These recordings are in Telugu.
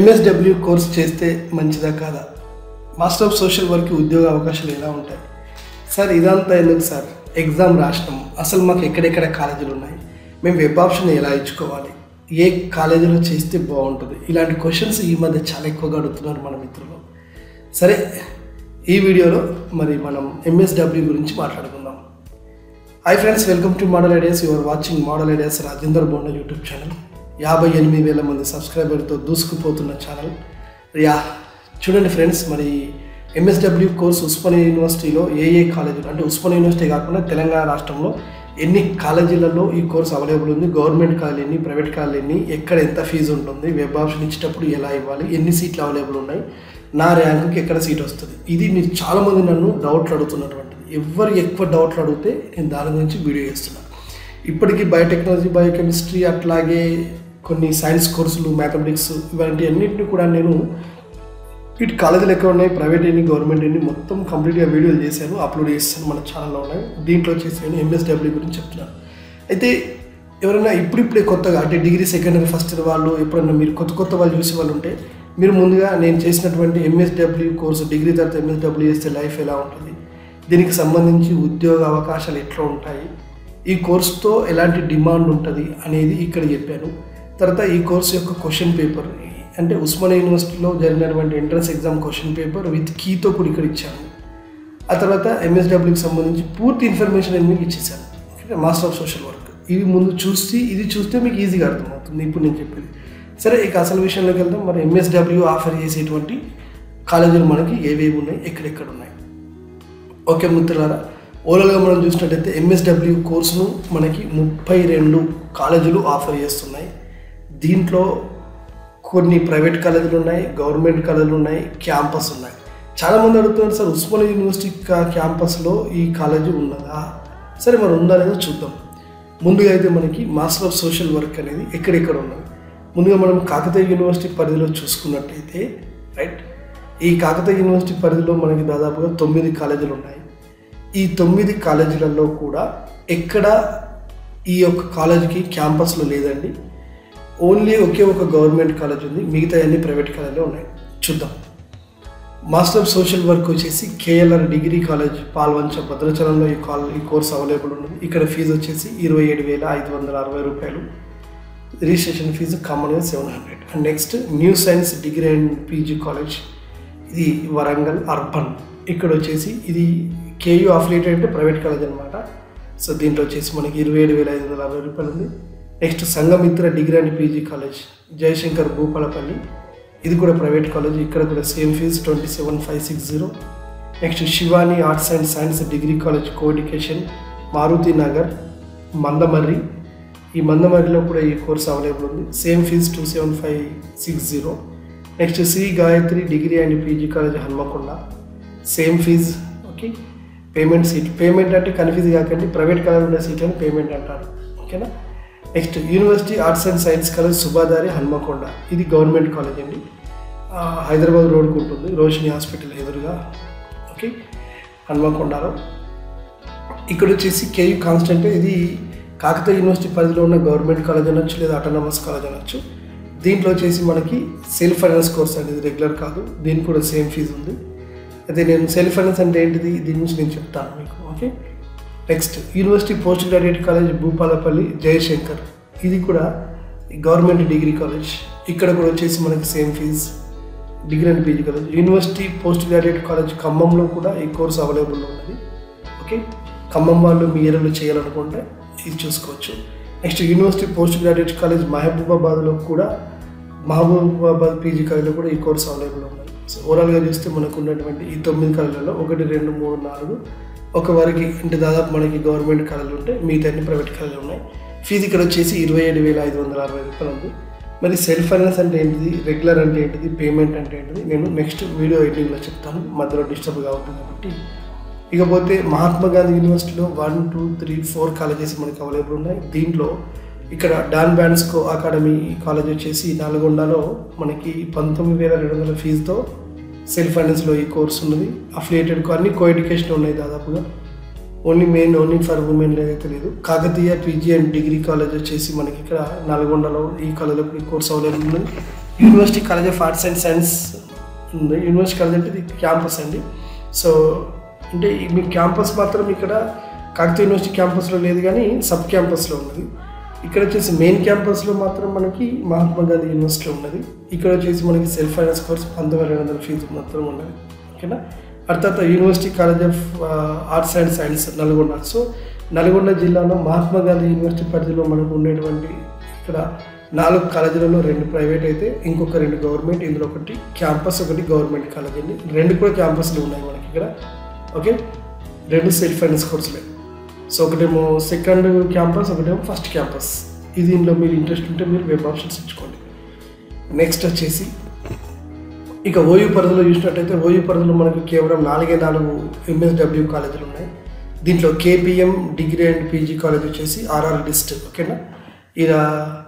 ఎంఎస్డబ్ల్యూ కోర్స్ చేస్తే మంచిదా కాదా మాస్టర్ ఆఫ్ సోషల్ వర్క్ ఉద్యోగ అవకాశాలు ఎలా ఉంటాయి సార్ ఇదంతా ఎందుకు సార్ ఎగ్జామ్ రాసినాం అసలు మాకు ఎక్కడెక్కడ కాలేజీలు ఉన్నాయి మేము వెబ్ ఆప్షన్ ఎలా ఇచ్చుకోవాలి ఏ కాలేజీలో చేస్తే బాగుంటుంది ఇలాంటి క్వశ్చన్స్ ఈ మధ్య చాలా ఎక్కువగా అడుగుతున్నారు మన మిత్రులు సరే ఈ వీడియోలో మరి మనం ఎంఎస్డబ్ల్యూ గురించి మాట్లాడుకుందాం hi friends welcome to model ideas your watching model ideas Rajender Bonda YouTube channel యాభై ఎనిమిది వేల మంది సబ్స్క్రైబర్తో దూసుకుపోతున్న ఛానల్ యా చూడండి ఫ్రెండ్స్ మరి ఎంఎస్డబ్ల్యూ కోర్స్ ఉస్మానియా యూనివర్సిటీలో ఏ ఏ కాలేజీలు అంటే ఉస్మానియా యూనివర్సిటీ కాకుండా తెలంగాణ రాష్ట్రంలో ఎన్ని కాలేజీలలో ఈ కోర్స్ అవైలబుల్ ఉంది గవర్నమెంట్ కాలేజీ ఎన్ని ప్రైవేట్ కాలేజీ ఎన్ని ఎక్కడ ఎంత ఫీజు ఉంటుంది వెబ్ ఆప్షన్ ఇచ్చేటప్పుడు ఎలా ఇవ్వాలి ఎన్ని సీట్లు అవైలబుల్ ఉన్నాయి నా ర్యాంకుకి ఎక్కడ సీట్ వస్తుంది ఇది మీరు చాలామంది నన్ను డౌట్లు అడుగుతున్నటువంటిది ఎవరు ఎక్కువ డౌట్లు అడిగితే నేను దాని గురించి వీడియో చేస్తున్నాను ఇప్పటికీ బయోటెక్నాలజీ బయోకెమిస్ట్రీ అట్లాగే కొన్ని సైన్స్ కోర్సులు మ్యాథమెటిక్స్ ఇలాంటి అన్నింటినీ కూడా నేను వీటి కాలేజీలు ఎక్కడ ఉన్నాయి ప్రైవేట్ ఎన్ని గవర్నమెంట్ ఎన్ని మొత్తం కంప్లీట్గా వీడియోలు చేశాను అప్లోడ్ చేస్తాను మన ఛానల్లో ఉన్నాయి దీంట్లో వచ్చేసి నేను ఎంఎస్డబ్ల్యూ గురించి చెప్తున్నాను అయితే ఎవరైనా ఇప్పుడిప్పుడే కొత్తగా అంటే degree second year first year వాళ్ళు ఎప్పుడైనా మీరు కొత్త కొత్త వాళ్ళు చూసే వాళ్ళు ఉంటే మీరు ముందుగా నేను చేసినటువంటి ఎంఎస్డబ్ల్యూ కోర్సు డిగ్రీ తర్వాత ఎంఎస్డబ్ల్యూ చేస్తే లైఫ్ ఎలా ఉంటుంది దీనికి సంబంధించి ఉద్యోగ అవకాశాలు ఎట్లా ఉంటాయి ఈ కోర్సుతో ఎలాంటి డిమాండ్ ఉంటుంది అనేది ఇక్కడ చెప్పాను తర్వాత ఈ కోర్సు యొక్క క్వశ్చన్ పేపర్ అంటే ఉస్మానియా యూనివర్సిటీలో జరిగినటువంటి entrance exam question paper with కీతో కూడా ఇక్కడ ఇచ్చాను ఆ తర్వాత ఎంఎస్డబ్ల్యూకి సంబంధించి పూర్తి ఇన్ఫర్మేషన్ నేను మీకు ఇచ్చేసాను okay master of social work ఇవి ముందు చూసి ఇది చూస్తే మీకు ఈజీగా అర్థమవుతుంది ఇప్పుడు నేను చెప్పేది సరే ఇక అసలు విషయంలోకి వెళ్దాం మరి ఎంఎస్డబ్ల్యూ ఆఫర్ చేసేటువంటి కాలేజీలు మనకి ఏవేవి ఉన్నాయి ఎక్కడెక్కడ ఉన్నాయి ఓకే మిత్రులారా ఓవరాల్గా మనం చూసినట్టయితే ఎంఎస్డబ్ల్యూ కోర్సును మనకి ముప్పై రెండు కాలేజీలు ఆఫర్ చేస్తున్నాయి దీంట్లో కొన్ని ప్రైవేట్ కాలేజీలు ఉన్నాయి గవర్నమెంట్ కాలేజీలు ఉన్నాయి క్యాంపస్ ఉన్నాయి చాలామంది అడుగుతున్నారు సార్ ఉస్మానియా యూనివర్సిటీ కా- క్యాంపస్లో ఈ కాలేజీ ఉన్నదా సరే మరి ఉందా లేదో చూద్దాం ముందుగా అయితే మనకి మాస్టర్ ఆఫ్ సోషల్ వర్క్ అనేది ఎక్కడెక్కడ ఉన్నది ముందుగా మనం కాకతీయ యూనివర్సిటీ పరిధిలో చూసుకున్నట్టయితే రైట్ ఈ కాకతీయ యూనివర్సిటీ పరిధిలో మనకి దాదాపుగా తొమ్మిది కాలేజీలు ఉన్నాయి ఈ తొమ్మిది కాలేజీలలో కూడా ఎక్కడ ఈ యొక్క కాలేజీకి క్యాంపస్లో లేదండి ఓన్లీ ఒకే ఒక గవర్నమెంట్ కాలేజ్ ఉంది మిగతా అన్ని ప్రైవేట్ కాలేజీలు ఉన్నాయి చూద్దాం మాస్టర్ ఆఫ్ సోషల్ వర్క్ వచ్చేసి కేఎల్ఆర్ డిగ్రీ కాలేజ్ పాల్వంచ భద్రాచలంలో ఈ కాల్ ఈ కోర్స్ అవైలబుల్ ఉన్నది ఇక్కడ ఫీజు వచ్చేసి ఇరవై ఏడు వేల ఐదు వందల అరవై రూపాయలు రిజిస్ట్రేషన్ ఫీజు కామన్గా seven hundred and next new science degree and PG college ఇది వరంగల్ అర్బన్ ఇక్కడ వచ్చేసి ఇది కేయూ అఫిలియేటెడ్ అంటే ప్రైవేట్ కాలేజ్ అనమాట సో దీంట్లో వచ్చేసి మనకి ఇరవై ఏడు వేల ఐదు వందల అరవై రూపాయలు ఉంది next Sanghamitra degree and PG college Jayashankar Bhupalpally ఇది కూడా ప్రైవేట్ కాలేజ్ ఇక్కడ కూడా same fee twenty seven five six zero next Shivani arts and science degree college coeducation Maruthi Nagar Mandamarri ఈ మందమర్రిలో కూడా ఈ కోర్స్ అవైలబుల్ ఉంది same fee two seven five six zero next Sri Gayatri degree and PG college Hanamkonda same fee okay payment seat payment అంటే కన్ఫ్యూజ్ కాకండి ప్రైవేట్ కాలేజ్ ఉండే సీట్ అని పేమెంట్ అంటారు ఓకేనా next university arts and science college Subedari Hanamkonda ఇది గవర్నమెంట్ కాలేజ్ అండి ఆ, హైదరాబాద్ రోడ్కు ఉంటుంది రోషిని హాస్పిటల్ ఎదురుగా ఓకే హన్మకొండలో ఇక్కడ వచ్చేసి కేయూ కాన్స్టెంట్ ఇది కాకతీయ యూనివర్సిటీ పరిధిలో ఉన్న గవర్నమెంట్ కాలేజ్ అనొచ్చు లేదా అటానమస్ కాలేజ్ అనొచ్చు దీంట్లో వచ్చేసి మనకి సెల్ఫ్ ఫైనాన్స్ కోర్స్ అనేది రెగ్యులర్ కాదు దీనికి కూడా సేమ్ ఫీజు ఉంది అయితే నేను సెల్ఫ్ ఫైనాన్స్ అంటే ఏంటిది దీని గురించి నేను చెప్తాను మీకు okay next university post graduate college Bhupalpally Jayashankar ఇది కూడా గవర్నమెంట్ డిగ్రీ కాలేజ్ ఇక్కడ కూడా వచ్చేసి మనకి same fee degree and PG college university post graduate college ఖమ్మంలో కూడా ఈ కోర్స్ అవైలబుల్ ఉన్నది ఓకే ఖమ్మం వాళ్ళు మీ ఏరియాలో చేయాలనుకుంటే ఇది చూసుకోవచ్చు next university post graduate college మహబూబాబాద్లో కూడా మహబూబాబాద్ పీజీ కాలేజ్లో కూడా ఈ కోర్స్ అవైలబుల్ ఉన్నది సో ఓవరాల్గా చూస్తే మనకు ఉన్నటువంటి ఈ తొమ్మిది కాలేజీలలో ఒకటి రెండు మూడు నాలుగు ఒక వారికి అంటే దాదాపు మనకి గవర్నమెంట్ కాలేజీలు ఉంటాయి మిగతా అన్ని ప్రైవేట్ కాలేజీలు ఉన్నాయి ఫీజు ఇక్కడ వచ్చేసి ఇరవై ఏడు వేల ఐదు వందల అరవై రూపాయలు ఉంది మరి సెల్ఫ్ ఫైనాన్స్ అంటే ఏంటిది రెగ్యులర్ అంటే ఏంటిది పేమెంట్ అంటే ఏంటిది నేను నెక్స్ట్ వీడియో ఎడిటింగ్లో చెప్తాను మధ్యలో డిస్టర్బ్ కావద్దు కాబట్టి ఇకపోతే మహాత్మా గాంధీ యూనివర్సిటీలో one two three four colleges మనకి అవైలబుల్ ఉన్నాయి దీంట్లో ఇక్కడ డాన్ బ్యాన్స్కో అకాడమీ కాలేజ్ వచ్చేసి నల్గొండలో మనకి పంతొమ్మిది వేల రెండు వందల ఫీజుతో సెల్ఫ్ ఫైనాన్స్లో ఈ కోర్స్ ఉన్నది అఫిలియేటెడ్ అన్ని కో ఎడ్యుకేషన్ ఉన్నాయి దాదాపుగా only main only for women అయితే లేదు Kakatiya PG and degree college వచ్చేసి మనకి ఇక్కడ నల్గొండలో ఈ కాలేజ్లో ఈ కోర్స్ అవైలబుల్ ఉన్నది university college of arts and science ఉంది యూనివర్సిటీ కాలేజ్ అంటే ఇది క్యాంపస్ అండి సో అంటే ఈ మీ క్యాంపస్ మాత్రం ఇక్కడ కాకతీయ యూనివర్సిటీ క్యాంపస్లో లేదు కానీ సబ్ క్యాంపస్లో ఉన్నది ఇక్కడ వచ్చేసి మెయిన్ క్యాంపస్లో మాత్రం మనకి మహాత్మా గాంధీ యూనివర్సిటీలో ఉన్నది ఇక్కడ వచ్చేసి మనకి సెల్ఫ్ ఫైనాన్స్ కోర్స్ పంతొమ్మిది రెండు వందల ఫీజు మాత్రం ఉన్నది ఓకేనా అర్థాత్ university college of arts and science Nalgonda so Nalgonda జిల్లాలో మహాత్మా గాంధీ యూనివర్సిటీ పరిధిలో మనకు ఉండేటువంటి ఇక్కడ నాలుగు కాలేజీలలో రెండు ప్రైవేట్ అయితే ఇంకొక రెండు గవర్నమెంట్ ఇందులో ఒకటి క్యాంపస్ ఒకటి గవర్నమెంట్ కాలేజ్ అండి రెండు కూడా క్యాంపస్లు ఉన్నాయి మనకి ఇక్కడ ఓకే రెండు సెల్ఫ్ ఫైనాన్స్ కోర్సులే సో ఒకటేమో సెకండ్ క్యాంపస్ ఒకటేమో ఫస్ట్ క్యాంపస్ ఇది దీనిలో మీరు ఇంట్రెస్ట్ ఉంటే మీరు వెబ్ ఆప్షన్స్ ఇచ్చుకోండి నెక్స్ట్ వచ్చేసి ఇక ఓయూ పరిధిలో చూసినట్టయితే ఓయూ పరిధిలో మనకు కేవలం నాలుగే నాలుగు ఎంఎస్డబ్ల్యూ కాలేజీలు ఉన్నాయి దీంట్లో KPM degree and PG college వచ్చేసి ఆర్ఆర్ డిస్ట్ ఓకేనా ఇలా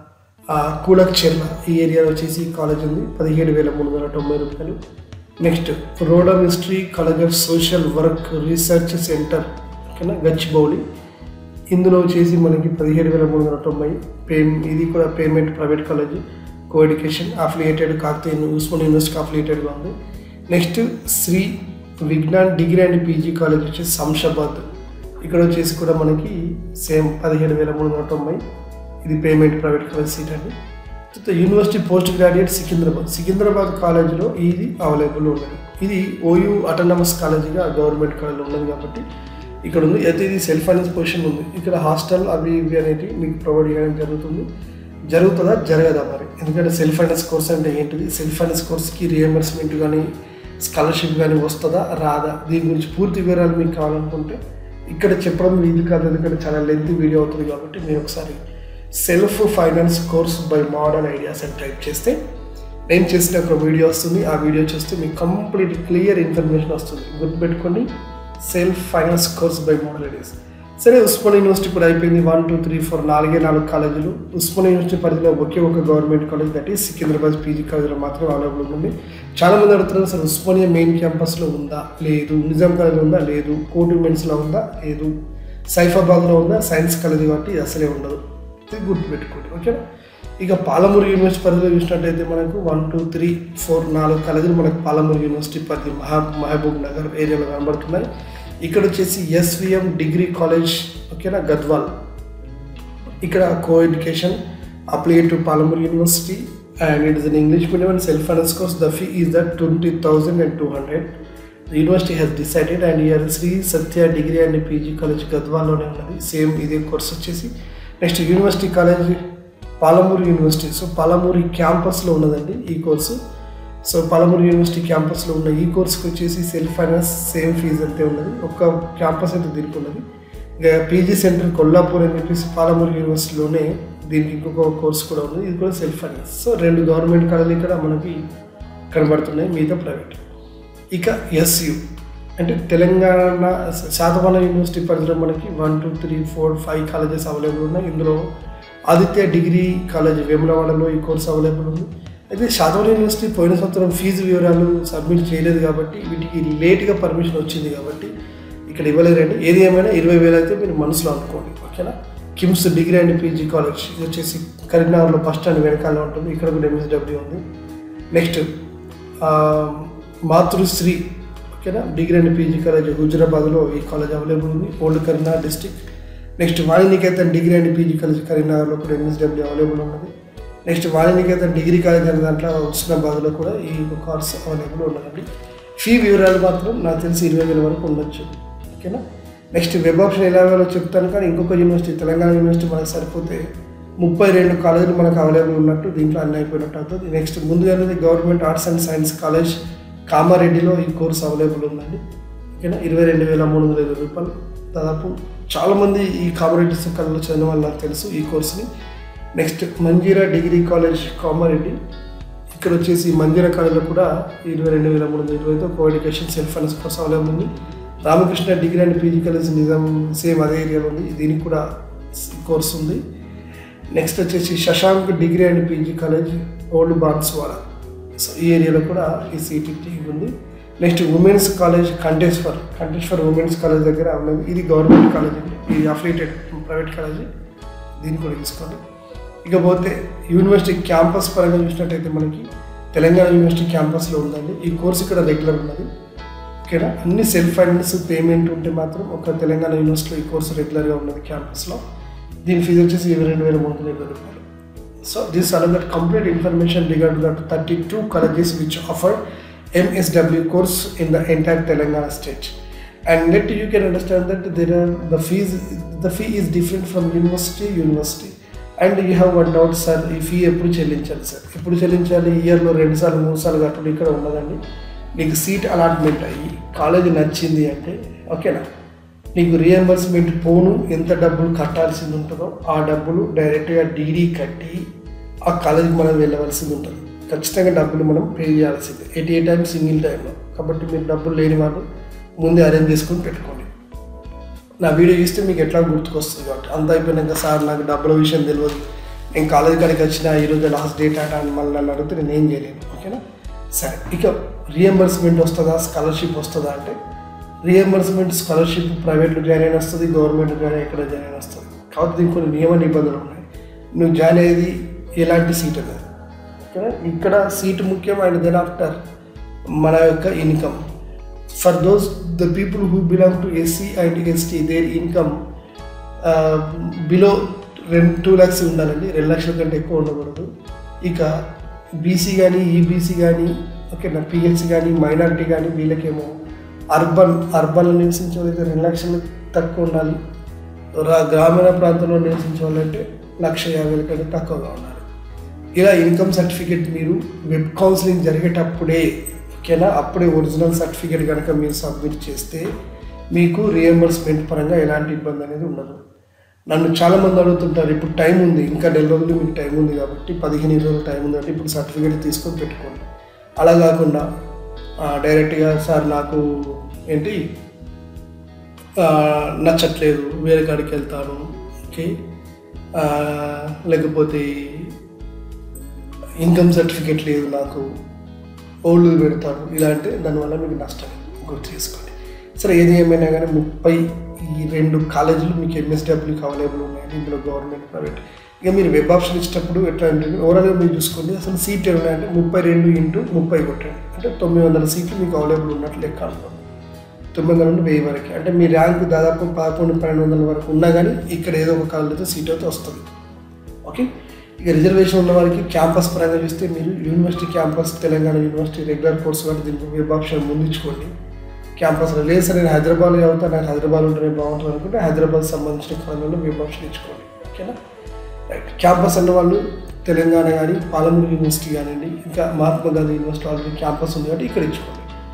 కూలక్ చెర్ల ఈ ఏరియాలో వచ్చేసి ఈ కాలేజ్ ఉంది పదిహేడు వేల మూడు వందల తొంభై రూపాయలు next road of history college of social work research centre ఓకేనా గచ్చిబౌలి ఇందులో వచ్చేసి మనకి పదిహేడు వేల మూడు వందల తొంభై పే ఇది కూడా payment private college co education affiliated Kakatiya Osman university అఫిలియేటెడ్గా ఉంది next Shri Vignan degree and PG college వచ్చేసి శంషాబాద్ ఇక్కడ వచ్చేసి కూడా మనకి సేమ్ పదిహేడు వేల మూడు వందల తొంభై ఇది పేమెంట్ ప్రైవేట్ కాలేజ్ సీట్ అండి తర్వాత university post graduate Secunderabad Secunderabad కాలేజీలో ఇది అవైలబుల్ ఉన్నది ఇది ఓయూ అటానమస్ కాలేజీగా గవర్నమెంట్ కాలేజీలో ఉన్నది కాబట్టి ఇక్కడ ఉంది అయితే ఇది సెల్ఫ్ ఫైనాన్స్ పొజిషన్ ఉంది ఇక్కడ హాస్టల్ అవి ఇవి అనేటివి మీకు ప్రొవైడ్ చేయడం జరుగుతుంది జరుగుతుందా జరగదా మరి ఎందుకంటే సెల్ఫ్ ఫైనాన్స్ కోర్స్ అంటే ఏంటిది సెల్ఫ్ ఫైనాన్స్ కోర్స్కి రియంబర్స్మెంట్ కానీ స్కాలర్షిప్ కానీ వస్తుందా రాదా దీని గురించి పూర్తి వివరాలు మీకు కావాలనుకుంటే ఇక్కడ చెప్పడం వీలు కాదు ఎందుకంటే చాలా లెంత్ వీడియో అవుతుంది కాబట్టి మీరు ఒకసారి self finance course by modern ideas అని టైప్ చేస్తే నేను చేసిన ఒక వీడియో వస్తుంది ఆ వీడియో చూస్తే మీకు కంప్లీట్ క్లియర్ ఇన్ఫర్మేషన్ వస్తుంది గుర్తుపెట్టుకోండి self finance course by model ideas సరే ఉస్మాన్ యూనివర్సిటీ కూడా అయిపోయింది వన్ టూ త్రీ ఫోర్ నాలుగే నాలుగు కాలేజీలు ఉస్మాన్ యూనివర్సిటీ పరిధిలో ఒకే ఒక government college that is Secunderabad PG కాలేజీలో మాత్రమే అవైలబుల్ ఉంది చాలా మంది అడుగుతున్నారు సార్ ఉస్మానియా మెయిన్ క్యాంపస్లో ఉందా లేదు నిజాం కాలేజ్లో ఉందా లేదు కోటి ఉమెన్స్లో ఉందా లేదు సైఫాబాద్లో ఉందా సైన్స్ కాలేజ్ కాబట్టి ఇది అసలే ఉండదు ఇది గుర్తుపెట్టుకోండి ఓకేనా ఇక పాలమూరు యూనివర్సిటీ పరిధిలో చూసినట్టయితే మనకు వన్ టూ త్రీ ఫోర్ నాలుగు కాలేజీలు మనకు పాలమూరు యూనివర్సిటీ పరిధి మహా మహబూబ్ నగర్ ఏరియాలో కనబడుతున్నాయి ఇక్కడ వచ్చేసి ఎస్విఎం డిగ్రీ కాలేజ్ ఓకేనా గద్వాల్ ఇక్కడ co education apply to Palamuru university and it is an English medium and self finance course the fee is that twenty thousand and two hundred university has decided and year Shri Satya degree and PG college గద్వాల్లోనే ఉన్నది సేమ్ ఇదే కోర్స్ వచ్చేసి next university college Palamuru university so Palamuru క్యాంపస్లో ఉన్నదండి ఈ కోర్సు సో పాలమూరు యూనివర్సిటీ క్యాంపస్లో ఉన్న ఈ కోర్స్కి వచ్చేసి సెల్ఫ్ ఫైనాన్స్ సేమ్ ఫీజు అంతే ఉన్నది ఒక్క క్యాంపస్ అయితే దీనికి ఉన్నది ఇక పీజీ సెంటర్ కొల్లాపూర్ అని చెప్పేసి పాలమూరు యూనివర్సిటీలోనే దీనికి ఇంకొక కోర్స్ కూడా ఉంది ఇది కూడా సెల్ఫ్ ఫైనాన్స్ సో రెండు గవర్నమెంట్ కాలేజీలు ఇక్కడ మనకి కనబడుతున్నాయి మిగతా ప్రైవేట్ ఇక ఎస్యు అంటే తెలంగాణ శాతవాన యూనివర్సిటీ పరిధిలో మనకి one two three four five colleges available ఉన్నాయి ఇందులో ఆదిత్య డిగ్రీ కాలేజ్ వేములవాడలో ఈ కోర్స్ అవైలబుల్ ఉంది అయితే శాతవాన యూనివర్సిటీ పోయిన సంవత్సరం ఫీజు వివరాలు సబ్మిట్ చేయలేదు కాబట్టి వీటికి లేట్గా పర్మిషన్ వచ్చింది కాబట్టి ఇక్కడ ఇవ్వలేరండి ఏది ఏమైనా ఇరవై వేలు అయితే మీరు మనసులో అనుకోండి ఓకేనా KIMS degree and PG college ఇది వచ్చేసి కరీంనగర్లో ఫస్ట్ స్టాండ్ వెనకాల ఉంటుంది ఇక్కడ కూడా ఎంఎస్డబ్ల్యూ ఉంది నెక్స్ట్ మాతృశ్రీ ఓకేనా డిగ్రీ అండ్ పీజీ కాలేజ్ హుజరాబాద్లో ఈ కాలేజ్ అవైలబుల్ ఉంది old Karimnagar district next Vaninikethan degree and PG college కరీంనగర్లో కూడా ఎంఎస్డబ్ల్యూ అవైలబుల్ ఉన్నది నెక్స్ట్ వాణినికేతన్ డిగ్రీ కాలేజ్ అనే దాంట్లో హుస్నాబాద్లో కూడా ఈ కోర్స్ అవైలబుల్ ఉన్నదండి ఫీ వివరాలు మాత్రం నాకు తెలిసి ఇరవై వేల వరకు ఉండొచ్చు ఓకేనా నెక్స్ట్ వెబ్ ఆప్షన్ ఎలా వేయాలో చెప్తాను కానీ ఇంకొక యూనివర్సిటీ తెలంగాణ యూనివర్సిటీ మనకు సరిపోతే ముప్పై రెండు కాలేజీలు మనకు అవైలబుల్ ఉన్నట్టు దీంట్లో అన్ని అయిపోయినట్టు అవుతుంది నెక్స్ట్ ముందుగా government arts and science college కామారెడ్డిలో ఈ కోర్స్ అవైలబుల్ ఉందండి ఓకేనా ఇరవై రెండు వేల మూడు వందల ఇరవై రూపాయలు దాదాపు చాలామంది ఈ కామారెడ్డి కళలో చదివిన వాళ్ళు నాకు తెలుసు ఈ కోర్స్ని next Manjeera degree college Kamareddy ఇక్కడ వచ్చేసి మంజీరా కాలేజ్లో కూడా ఇరవై రెండు వేల మూడు వందల ఇరవైతో co education self finance course available ఉంది Ramakrishna degree and PG college Nizam same అదే ఏరియాలో ఉంది దీనికి కూడా కోర్స్ ఉంది నెక్స్ట్ వచ్చేసి Shashank degree and PG college old Banswada so ఈ ఏరియాలో కూడా ఈ సిటీటీ ఉంది next women's college Kanteshwar Kanteshwar women's college దగ్గర ఉన్నది ఇది గవర్నమెంట్ కాలేజ్ ఇది అఫిలియేటెడ్ ప్రైవేట్ కాలేజ్ దీన్ని కూడా తీసుకోండి ఇకపోతే యూనివర్సిటీ క్యాంపస్ పరంగా చూసినట్టయితే మనకి తెలంగాణ యూనివర్సిటీ క్యాంపస్లో ఉందండి ఈ కోర్స్ ఇక్కడ రెగ్యులర్ ఉన్నది ఓకేనా అన్ని సెల్ఫ్ ఫైనాన్స్ పేమెంట్ ఉంటే మాత్రం ఒక తెలంగాణ యూనివర్సిటీలో ఈ కోర్సు రెగ్యులర్గా ఉన్నది క్యాంపస్లో దీని ఫీజు వచ్చేసి ఇరవై రెండు వేల మూడు వందల ఇరవై రూపాయలు so this allow that complete information regard that thirty two colleges which offer MSW course in the entire Telangana state. And let you can understand that there are the fees the fee is different from university university. And you have one doubt sir ఈ ఫీ ఎప్పుడు చెల్లించాలి సార్ ఎప్పుడు చెల్లించాలి ఇయర్లో రెండు సార్లు మూడు సార్లు కట్టడం ఇక్కడ ఉండదండి నీకు సీట్ అలాట్మెంట్ అయ్యి కాలేజీ నచ్చింది అంటే ఓకేనా నీకు రియంబర్స్మెంట్ పోను ఎంత డబ్బులు కట్టాల్సింది ఉంటుందో ఆ డబ్బులు డైరెక్ట్గా డీడీ కట్టి ఆ కాలేజీకి మనం వెళ్ళవలసింది ఉంటుంది ఖచ్చితంగా డబ్బులు మనం పే చేయాల్సిందే ఎయిటీ ఎయిట్ టైమ్స్ సింగిల్ టైంలో కాబట్టి మీరు డబ్బులు లేని వాళ్ళు ముందే అరేంజ్ చేసుకొని పెట్టుకోండి నా వీడియో ఇస్తే మీకు ఎట్లా గుర్తుకొస్తుంది కాబట్టి అంత అయిపోయినాక సార్ నాకు డబ్బుల విషయం తెలియదు నేను కాలేజ్ కాడికి వచ్చిన ఈరోజు లాస్ట్ డేట్ అట అని మళ్ళీ నన్ను అడిగితే నేను ఏం చేయలేను ఓకేనా సరే ఇక రియంబర్స్మెంట్ వస్తుందా స్కాలర్షిప్ వస్తుందా అంటే రియంబర్స్మెంట్ స్కాలర్షిప్ ప్రైవేట్లో జాయిన్ అయిన వస్తుంది గవర్నమెంట్ జాయిన్ అయ్యి ఎక్కడ జాయిన్ అయిన వస్తుంది కాబట్టి దీనికి కొన్ని నియమ నిబంధనలు ఉన్నాయి నువ్వు జాయిన్ అయ్యేది ఎలాంటి సీట్ అనేది ఓకేనా ఇక్కడ సీట్ ముఖ్యం అండ్ దెన్ ఆఫ్టర్ మన యొక్క income for those the people who belong to SC and ST their income below రెండు టూ ల్యాక్స్ ఉండాలండి రెండు లక్షల కంటే ఎక్కువ ఉండకూడదు ఇక బీసీ కానీ ఈబీసీ కానీ ఓకే నా పిహెచ్సి కానీ మైనారిటీ కానీ వీళ్ళకేమో అర్బన్ అర్బన్లో నివసించే వాళ్ళైతే రెండు లక్షలు తక్కువ ఉండాలి రా- గ్రామీణ ప్రాంతంలో నివసించే వాళ్ళంటే లక్ష యాభై వేల కంటే తక్కువగా ఉండాలి ఇలా ఇన్కమ్ సర్టిఫికేట్ మీరు వెబ్ కౌన్సిలింగ్ జరిగేటప్పుడే ఓకేనా అప్పుడే ఒరిజినల్ సర్టిఫికేట్ కనుక మీరు సబ్మిట్ చేస్తే మీకు రియంబర్స్మెంట్ పరంగా ఎలాంటి ఇబ్బంది అనేది ఉండదు నన్ను చాలామంది అడుగుతుంటారు ఇప్పుడు టైం ఉంది ఇంకా నెల రోజులు మీకు టైం ఉంది కాబట్టి పదిహేను ఇరవై రోజులు టైం ఉంది అంటే ఇప్పుడు సర్టిఫికేట్ తీసుకొని పెట్టుకోండి అలా కాకుండా ఆ, డైరెక్ట్గా సార్ నాకు ఏంటి ఆ, నచ్చట్లేదు వేరే కాడికి వెళ్తాను ఓకే ఆ, లేకపోతే ఇన్కమ్ సర్టిఫికేట్ లేదు నాకు ఓల్డ్ పెడతాను ఇలా అంటే దానివల్ల మీకు నష్టం గుర్తు చేసుకోండి సరే ఏది ఏమైనా కానీ ముప్పై ఈ రెండు కాలేజీలు మీకు ఎంఎస్డబ్ల్యూకి అవైలబుల్ ఉన్నాయండి ఇందులో గవర్నమెంట్ ప్రైవేట్ ఇక మీరు వెబ్ ఆప్షన్ ఇచ్చినప్పుడు ఎట్లా అంటే ఓవరాల్గా మీరు చూసుకోండి అసలు సీట్లు ఉన్నాయంటే ముప్పై రెండు ఇంటూ ముప్పై కొట్టండి అంటే తొమ్మిది వందల సీట్లు మీకు అవైలబుల్ ఉన్నట్లు లెక్క అనుకోండి తొమ్మిది వందల నుండి వెయ్యి వరకు అంటే మీ ర్యాంక్ దాదాపు పదకొండు పన్నెండు వందల వరకు ఉన్నా కానీ ఇక్కడ ఏదో ఒక కాలేజీతో సీట్ అయితే వస్తుంది ఓకే ఇక రిజర్వేషన్ ఉన్న వారికి క్యాంపస్ పరంగా చూస్తే మీరు university campus Telangana university regular course కాబట్టి దీనికి వెబ్ ఆప్షన్ ముందుంచుకోండి క్యాంపస్లో లేదు సార్ నేను హైదరాబాద్లో చదువుతా నాకు హైదరాబాద్ ఉంటేనే బాగుంటుంది అనుకుంటే హైదరాబాద్ సంబంధించిన కాలంలో వెబ్ ఆప్షన్ ఇచ్చుకోండి ఓకేనా రైట్ క్యాంపస్ అన్న వాళ్ళు తెలంగాణ కానీ పాలమూరు యూనివర్సిటీ కానివ్వండి ఇంకా Mahatma Gandhi university already campus ఉంది కాబట్టి ఇక్కడ ఇచ్చుకోండి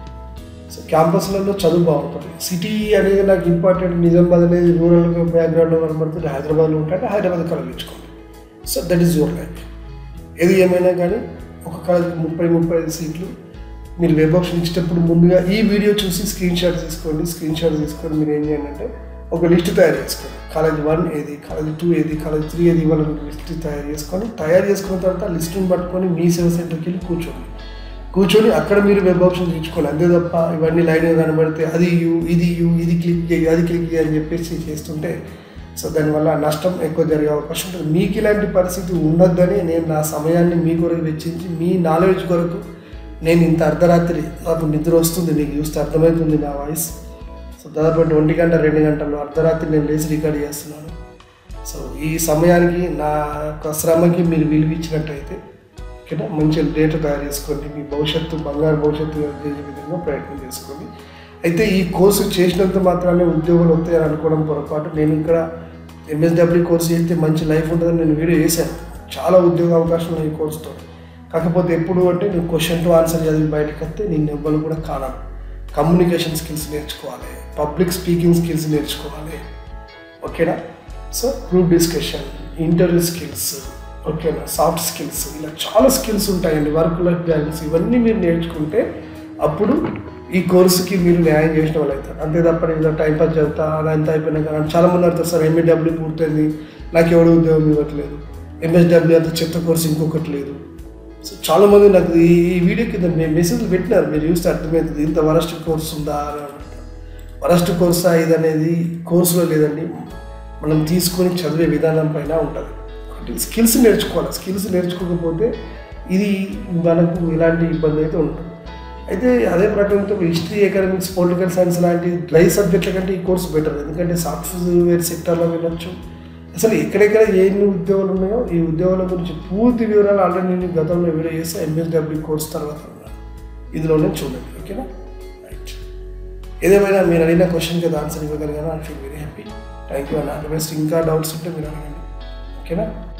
సో క్యాంపస్లలో చదువు బాగుంటుంది సిటీ అనేది నాకు ఇంపార్టెంట్ నిజామాబాద్ అనేది రూరల్ బ్యాక్గ్రౌండ్లో కనబడుతుంది హైదరాబాద్లో ఉంటే హైదరాబాద్ కాలేజ్ ఇచ్చుకోండి so that is your life ఏది ఏమైనా కానీ ఒక కాలేజ్కి ముప్పై ముప్పై ఐదు సీట్లు మీరు వెబ్ ఆప్షన్ ఇచ్చేటప్పుడు ముందుగా ఈ వీడియో చూసి స్క్రీన్ షాట్ తీసుకోండి స్క్రీన్ షాట్ తీసుకొని మీరు ఏం చేయండి అంటే ఒక లిస్ట్ తయారు చేసుకోండి కాలేజ్ వన్ ఏది కాలేజ్ టూ ఏది కాలేజ్ త్రీ ఏది ఇవాళ లిస్ట్ తయారు చేసుకొని తయారు చేసుకున్న తర్వాత లిస్టుని పట్టుకొని మీ సేవ సెంటర్కి వెళ్ళి కూర్చోండి కూర్చొని అక్కడ మీరు వెబ్ ఆప్షన్ తెచ్చుకోవాలి అంతే తప్ప ఇవన్నీ లైన్గా కనబడితే అది యూ ఇది యూ ఇది క్లిక్ చేయి అది క్లిక్ చేయి అని చెప్పేసి చేస్తుంటే సో దానివల్ల నష్టం ఎక్కువ జరిగే అవకాశం ఉంటుంది మీకు ఇలాంటి పరిస్థితి ఉండొద్దని నేను నా సమయాన్ని మీ కొరకు వెచ్చించి మీ నాలెడ్జ్ కొరకు నేను ఇంత అర్ధరాత్రి నాకు నిద్ర వస్తుంది నీకు చూస్తే అర్థమవుతుంది నా వాయిస్ సో దాదాపు ఒంటి గంట రెండు గంటలు అర్ధరాత్రి నేను లేచి రికార్డ్ చేస్తున్నాను సో ఈ సమయానికి నా యొక్క శ్రమకి మీరు విలువ ఇచ్చినట్టయితే ఓకేనా మంచి డేటా తయారు చేసుకోండి మీ భవిష్యత్తు బంగారు భవిష్యత్తు చేసే విధంగా ప్రయత్నం చేసుకోండి అయితే ఈ కోర్సు చేసినంత మాత్రానే ఉద్యోగాలు వస్తాయని అనుకోవడం పొరపాటు నేను ఇక్కడ ఎంఎస్డబ్ల్యూ కోర్సు చేస్తే మంచి లైఫ్ ఉంటుందని నేను వీడియో చేశాను చాలా ఉద్యోగ అవకాశాలు ఉన్నాయి ఈ కోర్సుతో కాకపోతే ఎప్పుడు అంటే నువ్వు క్వశ్చన్ టు ఆన్సర్ చదివి బయటకు వస్తే నేను ఎవ్వరు కూడా కానాను కమ్యూనికేషన్ స్కిల్స్ నేర్చుకోవాలి పబ్లిక్ స్పీకింగ్ స్కిల్స్ నేర్చుకోవాలి ఓకేనా so group discussion interview skills ఓకేనా సాఫ్ట్ స్కిల్స్ ఇలా చాలా స్కిల్స్ ఉంటాయండి వర్క్ లైఫ్ బ్యాలెన్స్ ఇవన్నీ మీరు నేర్చుకుంటే అప్పుడు ఈ కోర్సుకి మీరు న్యాయం చేసిన వాళ్ళు అవుతారు అంతే తప్ప నేను టైం పాస్ చదువుతా అదంతా అయిపోయినాక నన్ను చాలా మంది అడుగుతారు సార్ ఎంఏడబ్ల్యూ పూర్తయింది నాకు ఎవడు ఉద్యోగం ఇవ్వట్లేదు ఎంఎస్డబ్ల్యూ అంత చెత్త కోర్సు ఇంకొకటి లేదు సో చాలా మంది నాకు ఈ ఈ వీడియో కింద మేము మెసేజ్లు పెట్టినారు మీరు చూస్తే అర్థమవుతుంది ఇంత వరస్ట్ కోర్స్ ఉందా అని అంటారు వరస్ట్ కోర్సా ఇది అనేది కోర్సులో లేదండి మనం తీసుకొని చదివే విధానం పైన ఉంటుంది కాబట్టి స్కిల్స్ నేర్చుకోవాలి స్కిల్స్ నేర్చుకోకపోతే ఇది మనకు ఎలాంటి ఇబ్బంది అయితే ఉండదు అయితే అదే ప్రకారంతో హిస్టరీ ఎకనామిక్స్ పొలిటికల్ సైన్స్ లాంటి డ్రై సబ్జెక్టుల కంటే ఈ కోర్స్ బెటర్ ఎందుకంటే సాఫ్ట్వేర్ సెక్టర్లో వెళ్ళొచ్చు అసలు ఎక్కడెక్కడ ఎన్ని ఉద్యోగాలు ఉన్నాయో ఈ ఉద్యోగాల గురించి పూర్తి వివరాలు ఆల్రెడీ నేను గతంలో వీడియో చేస్తే ఎంఎస్డబ్ల్యూ కోర్స్ తర్వాత ఉన్నాను ఇందులోనే చూడండి ఓకేనా రైట్ ఏదేమైనా మీరు అడిగిన క్వశ్చన్కి అది ఆన్సర్ ఇవ్వగలిగాను I feel very happy thank you అన్న బెస్ట్ ఇంకా డౌట్స్ ఉంటే మీరు అడగండి ఓకేనా